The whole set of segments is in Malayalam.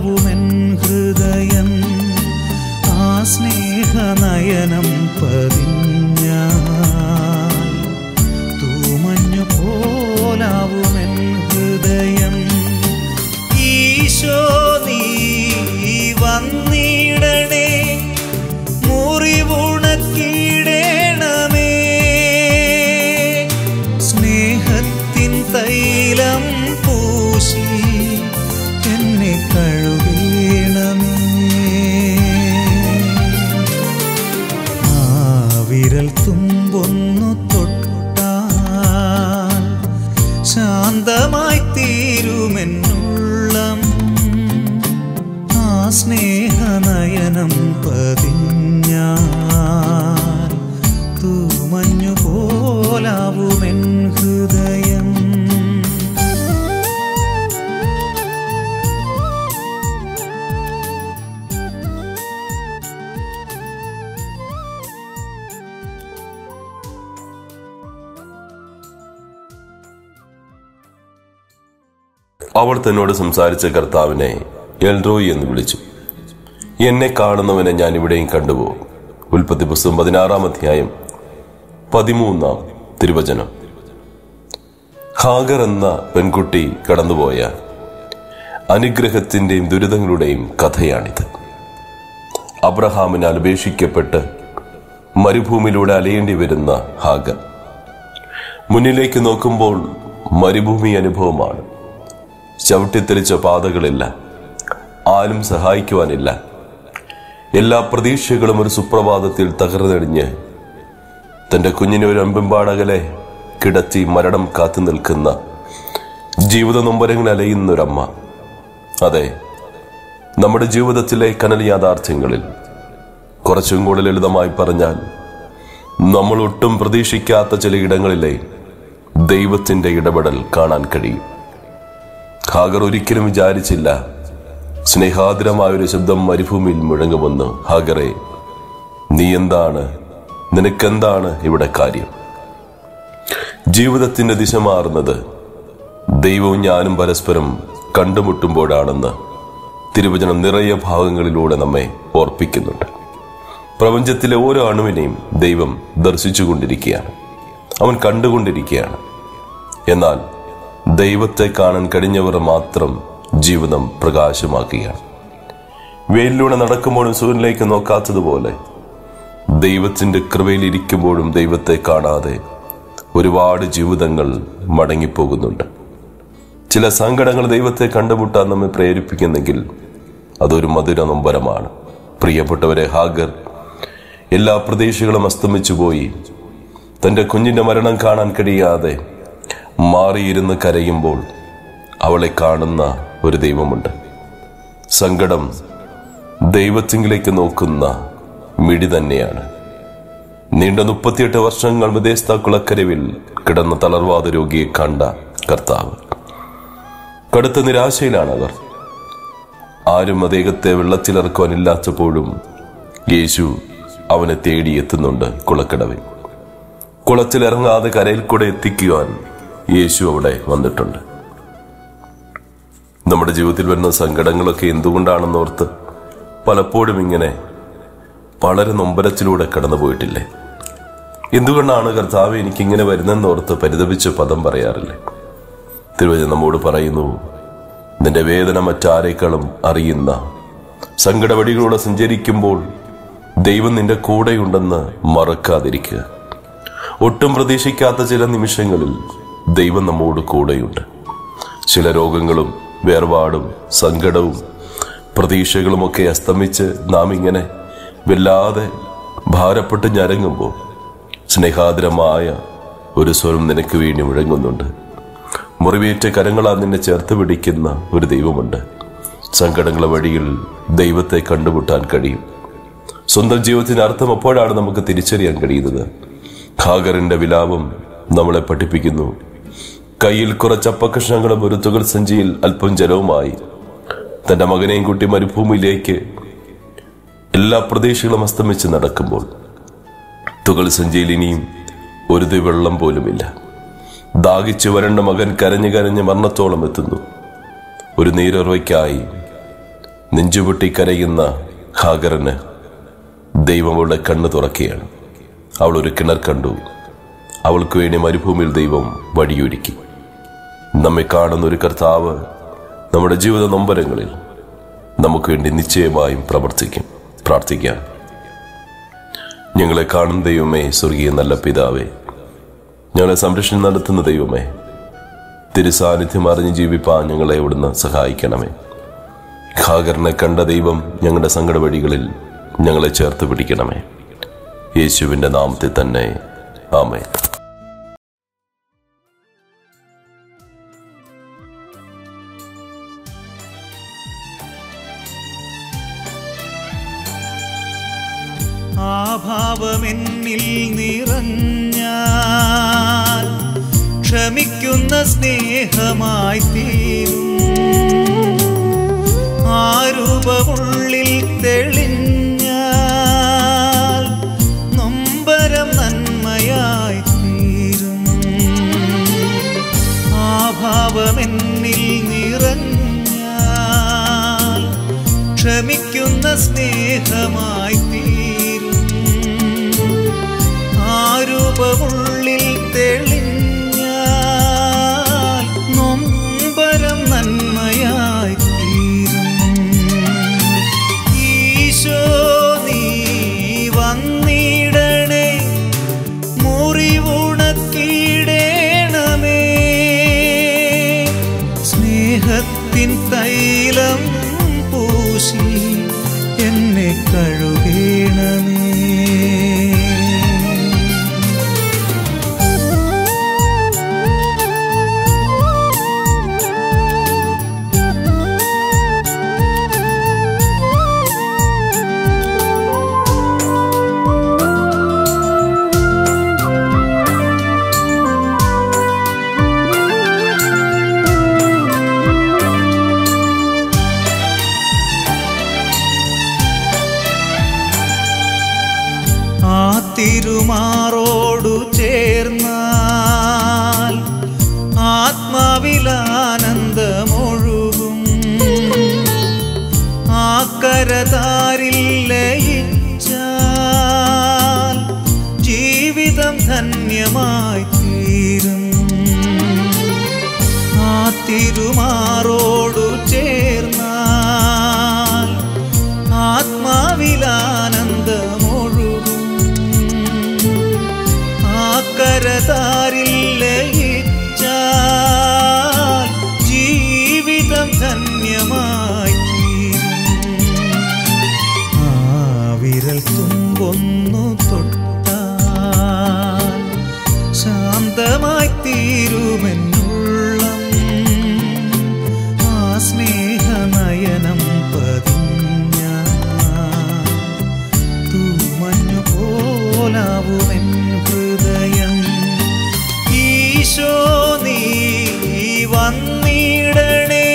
പോലാവുമെൻ ഹൃദയം ആ സ്നേഹനയനം പതിഞ്ഞാൽ തൂമഞ്ഞു പോലാവുമെൻ ഹൃദയം ഈശോ നീ വന്നിടണേ മുറിവുണക്കിടേണമേ സ്നേഹത്തിൻ തൈലം പൂശി എന്നെ കഴുകണമേ ആ വിരൽ തുമ്പൊന്നു തൊട്ടാൽ ശാന്തമായി തീരുമെന്നുള്ളം ആ സ്നേഹനയനം പതിഞ്ഞാൽ തൂമഞ്ഞു പോലാവുമെൻ ഹൃദയം അവൾ തന്നോട് സംസാരിച്ച കർത്താവിനെ എൽറോയി എന്ന് വിളിച്ചു എന്നെ കാണുന്നവനെ ഞാൻ ഇവിടെയും കണ്ടുപോകും ഉൽപ്പത്തി പുസ്തകം പതിനാറാം അധ്യായം പതിമൂന്നാം തിരുവചനം ഹാഗർ എന്ന പെൺകുട്ടി കടന്നുപോയ അനുഗ്രഹത്തിന്റെയും ദുരിതങ്ങളുടെയും കഥയാണിത് അബ്രഹാമിനാൽ ഉപേക്ഷിക്കപ്പെട്ട് മരുഭൂമിയിലൂടെ അലയേണ്ടി വരുന്ന ഹാഗർ മുന്നിലേക്ക് നോക്കുമ്പോൾ മരുഭൂമി അനുഭവമാണ് ചവിട്ടിത്തെറിച്ച പാതകളില്ല ആരും സഹായിക്കുവാനില്ല എല്ലാ പ്രതീക്ഷകളും ഒരു സുപ്രഭാതത്തിൽ തകർന്നെടിഞ്ഞ് തന്റെ കുഞ്ഞിനെ ഒരു അമ്പമ്പാടകലെ കിടത്തി മരണം കാത്തു നിൽക്കുന്ന ജീവിത നൊമ്പരങ്ങൾ അലയുന്ന ഒരമ്മ അതെ നമ്മുടെ ജീവിതത്തിലെ കനൽ യാഥാർത്ഥ്യങ്ങളിൽ കുറച്ചും കൂടെ ലളിതമായി പറഞ്ഞാൽ നമ്മൾ ഒട്ടും പ്രതീക്ഷിക്കാത്ത ചില ഇടങ്ങളിലെ ദൈവത്തിന്റെ ഇടപെടൽ കാണാൻ കഴിയും ഹാഗർ ഒരിക്കലും വിചാരിച്ചില്ല സ്നേഹാതിരമായ ഒരു ശബ്ദം മരുഭൂമിയിൽ മുഴങ്ങുമെന്ന് ഹാഗറെ നീ എന്താണ് നിനക്കെന്താണ് ഇവിടെ കാര്യം ജീവിതത്തിന്റെ ദിശ മാറുന്നത് ദൈവവും ഞാനും പരസ്പരം കണ്ടുമുട്ടുമ്പോഴാണെന്ന് തിരുവചനം നിറയെ ഭാഗങ്ങളിലൂടെ നമ്മെ ഓർപ്പിക്കുന്നുണ്ട് പ്രപഞ്ചത്തിലെ ഓരോ അണുവിനെയും ദൈവം ദർശിച്ചുകൊണ്ടിരിക്കുകയാണ് അവൻ കണ്ടുകൊണ്ടിരിക്കുകയാണ് എന്നാൽ ദൈവത്തെ കാണാൻ കഴിഞ്ഞവർ മാത്രം ജീവിതം പ്രകാശമാക്കുകയാണ് വെയിലിലൂടെ നടക്കുമ്പോഴും സൂര്യനിലേക്ക് നോക്കാത്തതുപോലെ ദൈവത്തിന്റെ കൃപയിൽ ഇരിക്കുമ്പോഴും ദൈവത്തെ കാണാതെ ഒരുപാട് ജീവിതങ്ങൾ മടങ്ങിപ്പോകുന്നുണ്ട് ചില സങ്കടങ്ങൾ ദൈവത്തെ കണ്ടുമുട്ടാൻ നമ്മെ പ്രേരിപ്പിക്കുന്നെങ്കിൽ അതൊരു മധുര നൊമ്പരമാണ് പ്രിയപ്പെട്ടവരെ ഹാഗർ എല്ലാ പ്രതീക്ഷകളും അസ്തമിച്ചു പോയി തന്റെ കുഞ്ഞിന്റെ മരണം കാണാൻ കഴിയാതെ മാറിയിരുന്ന് കരയുമ്പോൾ അവളെ കാണുന്ന ഒരു ദൈവമുണ്ട് സങ്കടം ദൈവത്തിങ്കിലേക്ക് നോക്കുന്ന മിടി തന്നെയാണ് നീണ്ട മുപ്പത്തിയെട്ട് വർഷങ്ങൾ വിദേശത്ത കുളക്കരവിൽ കിടന്ന തളർവാദ രോഗിയെ കണ്ട കർത്താവ് കടുത്ത നിരാശയിലാണ് അവർ ആരും അദ്ദേഹത്തെ വെള്ളത്തിലിറക്കുവാനില്ലാത്തപ്പോഴും യേശു അവനെ തേടി എത്തുന്നുണ്ട് കുളക്കടവിൽ കുളത്തിലിറങ്ങാതെ കരയിൽ കൂടെ എത്തിക്കുവാൻ യേശു അവിടെ വന്നിട്ടുണ്ട് നമ്മുടെ ജീവിതത്തിൽ വരുന്ന സങ്കടങ്ങളൊക്കെ എന്തുകൊണ്ടാണെന്നോർത്ത് പലപ്പോഴും ഇങ്ങനെ വളരെ നൊമ്പരത്തിലൂടെ കടന്നു പോയിട്ടില്ലേ എന്തുകൊണ്ടാണ് കർത്താവ് എനിക്കിങ്ങനെ വരുന്നെന്നോർത്ത് പരിതപിച്ച് പദം പറയാറില്ലേ തിരുവചനം നമ്മോട് പറയുന്നു നിന്റെ വേദന മറ്റാരേക്കാളും അറിയുന്ന സങ്കടവടികളൂടെ സഞ്ചരിക്കുമ്പോൾ ദൈവം നിന്റെ കൂടെയുണ്ടെന്ന് മറക്കാതിരിക്കുക ഒട്ടും പ്രതീക്ഷിക്കാത്ത ചില നിമിഷങ്ങളിൽ ദൈവം നമ്മോട് കൂടെയുണ്ട് ചില രോഗങ്ങളും വേർപാടും സങ്കടവും പ്രതീക്ഷകളുമൊക്കെ അസ്തമിച്ച് നാം ഇങ്ങനെ വല്ലാതെ ഭാരപ്പെട്ട് ഞരങ്ങുമ്പോൾ സ്നേഹാദരമായ ഒരു സ്വരം നിനക്ക് വേണ്ടി മുഴങ്ങുന്നുണ്ട് മുറിവേറ്റ കരങ്ങളാൽ നിന്നെ ചേർത്ത് പിടിക്കുന്ന ഒരു ദൈവമുണ്ട് സങ്കടങ്ങളെ വഴിയിൽ ദൈവത്തെ കണ്ടുമുട്ടാൻ കഴിയും സ്വന്തം ജീവിതത്തിന് അർത്ഥം അപ്പോഴാണ് നമുക്ക് തിരിച്ചറിയാൻ കഴിയുന്നത് ഖാഗറിന്റെ വിലാപം നമ്മളെ പഠിപ്പിക്കുന്നു കയ്യിൽ കുറച്ച് അപ്പകഷ്ണങ്ങളും ഒരു തുകൽ സഞ്ചിയിൽ അല്പം ജലവുമായി തന്റെ മകനെയും കൂട്ടി മരുഭൂമിയിലേക്ക് എല്ലാ പ്രദേശങ്ങളും അസ്തമിച്ച് നടക്കുമ്പോൾ തുകൽ സഞ്ചിയിൽ ഇനിയും ഒരു തുള്ളി വെള്ളം പോലുമില്ല ദാഹിച്ചു വരണ്ട മകൻ കരഞ്ഞു കരഞ്ഞ് മരണത്തോളം എത്തുന്നു ഒരു നീരുറവയ്ക്കായി നെഞ്ചുപൊട്ടി കരയുന്ന ഹാഗറിന് ദൈവം അവളുടെ കണ്ണ് തുറക്കുകയാണ് അവൾ ഒരു കിണർ കണ്ടു അവൾക്ക് വേണ്ടി മരുഭൂമിയിൽ ദൈവം വഴിയൊരുക്കി നമ്മെ കാണുന്ന ഒരു കർത്താവ് നമ്മുടെ ജീവിത നൊമ്പരങ്ങളിൽ നമുക്ക് വേണ്ടി നിശ്ചയമായും പ്രവർത്തിക്കും പ്രാർത്ഥിക്കാം ഞങ്ങളെ കാണുന്ന ദൈവമേ സ്വർഗീയ നല്ല പിതാവേ ഞങ്ങളെ സംരക്ഷണം നടത്തുന്ന ദൈവമേ തിരുസാന്നിധ്യം അറിഞ്ഞ് ജീവിപ്പാൻ ഞങ്ങളെ ഇവിടുന്ന് സഹായിക്കണമേ ഖാഗറിനെ കണ്ട ദൈവം ഞങ്ങളുടെ സങ്കട വഴികളിൽ ഞങ്ങളെ ചേർത്ത് പിടിക്കണമേ യേശുവിന്റെ നാമത്തിൽ തന്നെ ആമേ ആ ഭാവമെന്നിൽ നിറഞ്ഞാൽ ക്ഷമിക്കുന്ന സ്നേഹമായി തീരും ആ രൂപമുള്ളിൽ തെളിഞ്ഞാൽ നൊമ്പരം നന്മയായി തീരും ആ ഭാവമെന്നിൽ നിറഞ്ഞാൽ ക്ഷമിക്കുന്ന സ്നേഹമായി തീരും ആ രൂപമുള്ളിൽ തെളിഞ്ഞാൽ നൊമ്പരം നന്മയായി തീരും ഈശോ നീ വന്നിടണേ മുറിവുണക്കിടേണമേ സ്നേഹത്തിൻ തൈലം പൂശി എന്നെ കഴുകേണമേ ആ തിരുമാറോടു ചേർന്നാൽ ആത്മാവിലാനന്ദമൊഴുകും ആ കരതാരിൽ ലയിച്ചാൽ ജീവിതം ധന്യമായി തീരും ആ തിരുമാറോടു ചേർന്നാൽ ആത്മാവിലാനന്ദമൊഴുകും ആ കരതാരിൽ ലയിച്ചാൽ ജീവിതം ധന്യമായി തീരും ആ വിരൽ തുമ്പൊന്നു തൊട്ടാൽ ശാന്തമായി തീരുമെന്നുള്ളം ആ സ്നേഹനയനം പതിഞ്ഞ തൂമഞ്ഞു പോലാവുമെൻ ഹൃദയം ഈശോ നീ വന്നിടണേ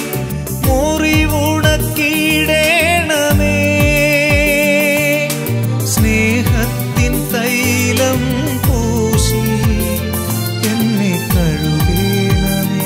മുറിവുണക്കിടേണമേ സ്നേഹത്തിൻ തൈലം പൂശി എന്നെ കഴുകേണമേ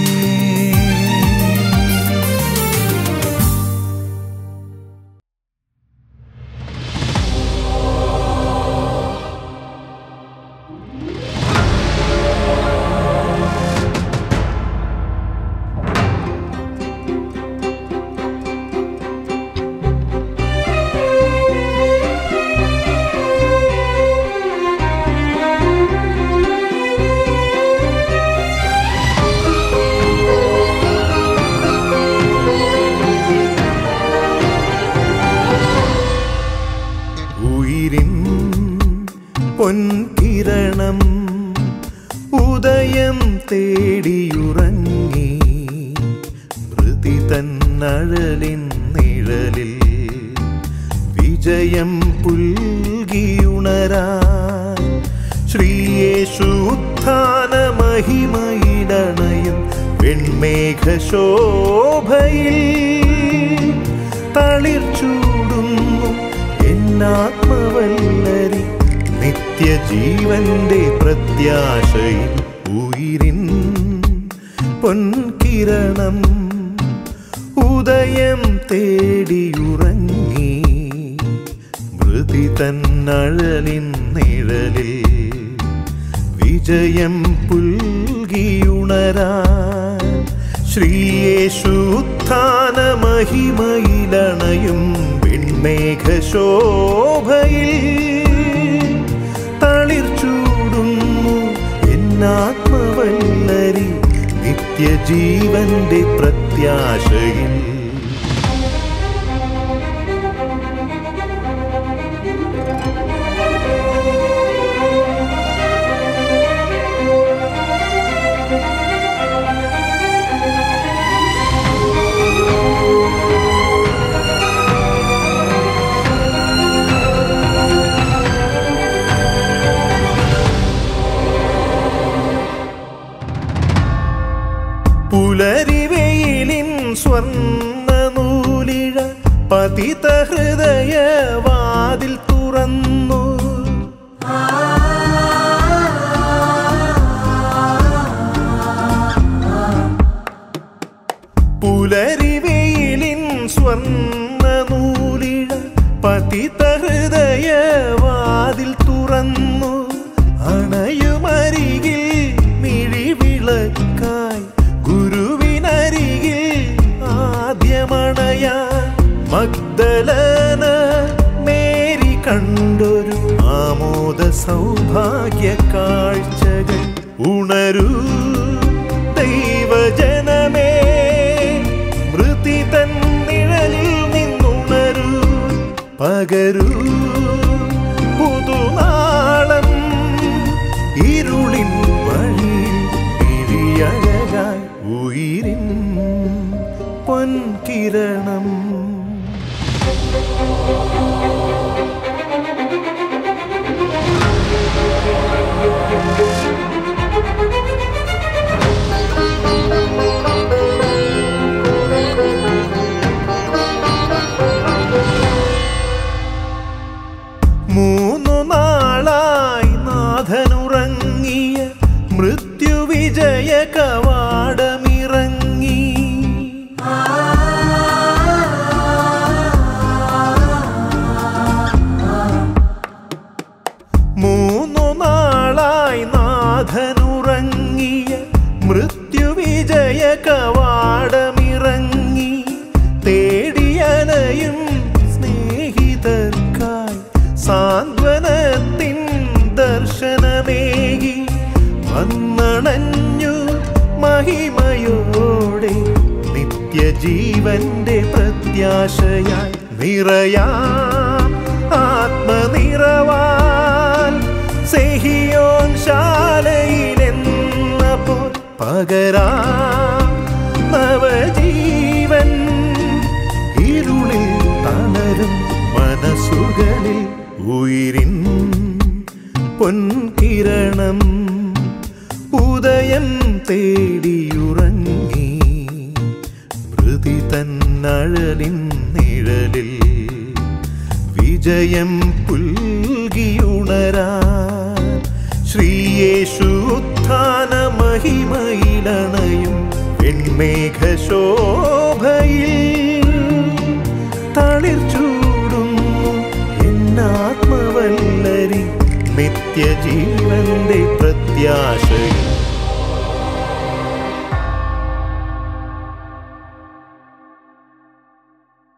ഉയിരിൻ പൊൻകിരണം ഉദയം തേടിയുറങ്ങി മൃതി തന്നഴലിൻ നിഴലിൽ വിജയം പുൽകിയുണരാ ശ്രീയേശു ഉത്ഥാന മഹിമയിടണയും വെൺമേഘശോഭയിൽ തളിർച്ചൂടുന്നു എന്നാത്മവല്ലരി നിത്യജീവന്റെ പ്രത്യാശയിൽ ഉയിരിൻ പൊൻകിരണം ഉദയം തേടിയുറങ്ങി മൃതി തന്നഴലിൻ നിഴലിൽ വിജയം പുൽകിയുണരാൻ ശ്രീയേശുത്ഥാന മഹിമയിലണയും വെൺമേഘശോഭയിൽ തളിർ ചൂടുന്നു എന്നാത്മവല്ലരി നിത്യജീവന്റെ പ്രത്യാശയിൽ പുലരിവെയിലിൻ സ്വർണ്ണ നൂലിഴ പതിത ഹൃദയ വാതിൽ തുറന്നു പുലരിവെയിലിൻ സ്വർണ്ണ നൂലിഴ പതിത ഹൃദയ വാതിൽ തുറന്നു അണയുമരികിൽ മിഴിവിളക്കായി ഗുരുവിനരികിൽ ആദ്യമണയാൻ മഗ്ദലന മേരി കണ്ടൊരു ആമോദ സൗഭാഗ്യ കാഴ്ചകൾ ഉണരൂ ദൈവജനമേ മൃതി തൻ നിഴലിൽ നിന്നുണരൂ പകരൂ പുതുനാളം ഇരുളിൻ വഴിയിൽ പിഴിയഴകായി ഉയിരിൻ പൊൻകിരണം മൂന്നു നാളായി നാഥനുറങ്ങിയ മൃത്യുവിജയ കവാടമിറങ്ങി മൂന്നു നാളായി നാഥനുറങ്ങിയ മൃത്യുവിജയ കവാടമിറങ്ങി തേടിയലയും സ്നേഹിതർക്കായി സാന്ത്വനത്തിൻ ദർശനമേകി വന്നണഞ്ഞു മഹിമയോടെ നിത്യജീവന്റെ പ്രത്യാശയായി നിറയാം ആത്മനിറവാൽ സെഹിയോൻ ശാലയിലെന്ന പോൽ പകരാം നവജീവൻ ഇരുളിൽ തളരും മനസ്സുകളിൽ ഉയിരിൻ പൊൻകിരണം ഉദയം തേടിയുറങ്ങി മൃതി തന്നഴലിൻ നിഴലിൽ വിജയം പുൽകിയുണരാൻ ശ്രീയേശുത്ഥാന മഹിമയിലണയും വെൺമേഘശോഭയിൽ തളിർ ചൂടുന്നു എന്നാത്മവല്ലരി നിത്യജീവന്റെ പ്രത്യാശയിൽ